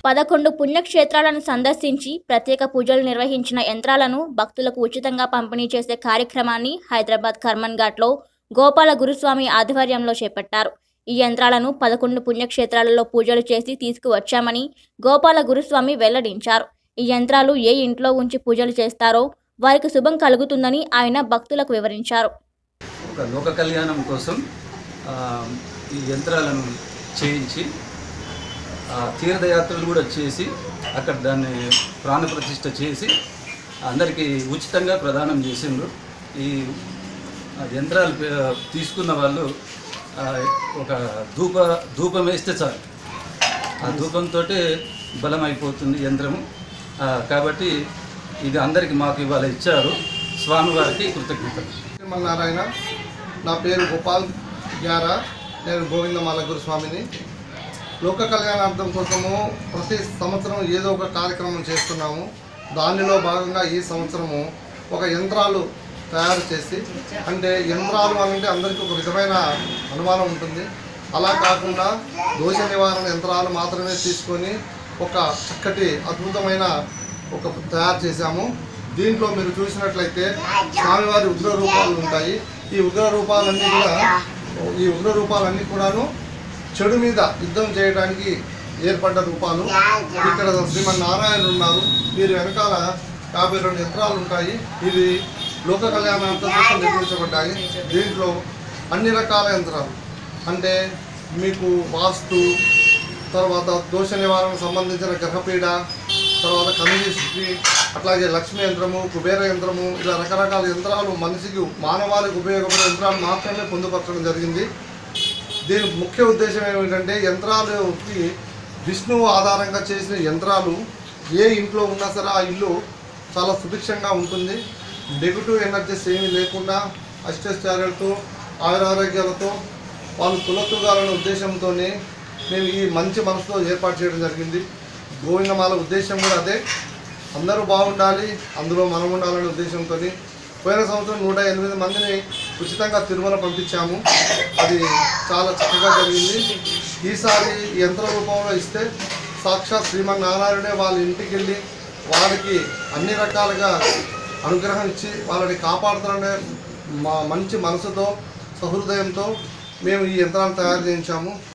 పదకొండు పుణ్యక్షేత్రాలను సందర్శించి ప్రత్యేక పూజలు నిర్వహించిన యంత్రాలను భక్తులకు ఉచితంగా పంపిణీ చేసే కార్యక్రమాన్ని హైదరాబాద్ కర్మన్ ఘాట్లో గోపాల గురుస్వామి ఆధ్వర్యంలో చేపట్టారు ఈ యంత్రాలను పదకొండు పుణ్యక్షేత్రాలలో పూజలు చేసి తీసుకువచ్చామని గోపాల గురుస్వామి వెల్లడించారు ఈ యంత్రాలు ఏ ఇంట్లో ఉంచి పూజలు చేస్తారో వారికి శుభం కలుగుతుందని ఆయన భక్తులకు వివరించారు ఒక లోక కళ్యాణం కోసం ఆ, ఈ యంత్రాలను చేయించి ఆ, తీర్థయాత్రలు కూడా చేసి అక్కడ దాన్ని ప్రాణప్రతిష్ఠ చేసి అందరికీ ఉచితంగా ప్రదానం చేసిండ్రు ఈ ఆ, యంత్రాలు పే- తీసుకున్న వాళ్ళు ఆ, ఒక ధూప ధూపం వేస్తే చాలు ఆ ధూపంతో బలం అయిపోతుంది యంత్రము ఆ, కాబట్టి ఇది అందరికి మాకు ఇవాళ ఇచ్చారు స్వామివారికి కృతజ్ఞతలు శ్రీమన్నారాయణ నా పేరు గోపాల్ గ్యారా నేను గోవిందమాల గురుస్వామిని లోక కళ్యాణార్థం కోసము ప్రతి సంవత్సరం ఏదో ఒక కార్యక్రమం చేస్తున్నాము దానిలో భాగంగా ఈ సంవత్సరము ఒక యంత్రాలు తయారు చేసి అంటే యంత్రాలు అంటే అందరికీ ఒక విధమైన అనుమానం ఉంటుంది అలా కాకుండా దోష నివారణ యంత్రాలు మాత్రమే తీసుకొని ఒక చక్కటి అద్భుతమైన ఒక తయారు చేశాము దీంట్లో మీరు చూసినట్లయితే స్వామివారి ఉగ్ర రూపాలు ఉంటాయి ఈ ఉగ్ర రూపాలన్నీ కూడా ఈ ఉగ్ర రూపాలన్నీ కూడాను చెడు మీద యుద్ధం చేయడానికి ఏర్పడ్డ రూపాలు ఇక్కడ శ్రీమన్నారాయణుడు ఉన్నారు వీరి వెనకాల యాభై రెండు యంత్రాలు ఉంటాయి ఇవి లోక కళ్యాణార్థం కోసం నిర్మించబడ్డాయి దీంట్లో అన్ని రకాల యంత్రాలు అంటే మీకు వాస్తు తర్వాత దోష నివారణకు సంబంధించిన గ్రహపీడ తర్వాత కమ్యూనిస్ట్ అట్లాగే లక్ష్మీ యంత్రము కుబేర యంత్రము ఇలా రకరకాల యంత్రాలు మనిషికి మానవాళికి ఉపయోగపడే యంత్రాలు మాత్రమే పొందుపరచడం జరిగింది దీని ముఖ్య ఉద్దేశం ఏమిటంటే యంత్రాలకి విష్ణువు ఆధారంగా చేసిన యంత్రాలు ఏ ఇంట్లో ఉన్నా సరే ఆ ఇల్లు చాలా సుభిక్షంగా ఉంటుంది నెగిటివ్ ఎనర్జీస్ ఏమీ లేకుండా అష్టైశ్వర్యాలతో ఆయురారోగ్యాలతో వాళ్ళు తులతుగాలనే ఉద్దేశంతోనే మేము ఈ మంచి మనసుతో ఏర్పాటు చేయడం జరిగింది గోవిందమాల ఉద్దేశం కూడా అదే అందరూ బాగుండాలి అందులో మనం ఉండాలనే ఉద్దేశంతో పోయిన సంవత్సరం నూట ఎనిమిది మందిని ఉచితంగా తిరుమల పంపించాము అది చాలా చక్కగా జరిగింది ఈసారి ఈ యంత్ర రూపంలో ఇస్తే సాక్షాత్ శ్రీమన్నారాయణుడే వాళ్ళ ఇంటికి వెళ్ళి వాళ్ళకి అన్ని రకాలుగా అనుగ్రహం ఇచ్చి వాళ్ళని కాపాడుతారనే మా మంచి మనసుతో సహృదయంతో మేము ఈ యంత్రాన్ని తయారు చేయించాము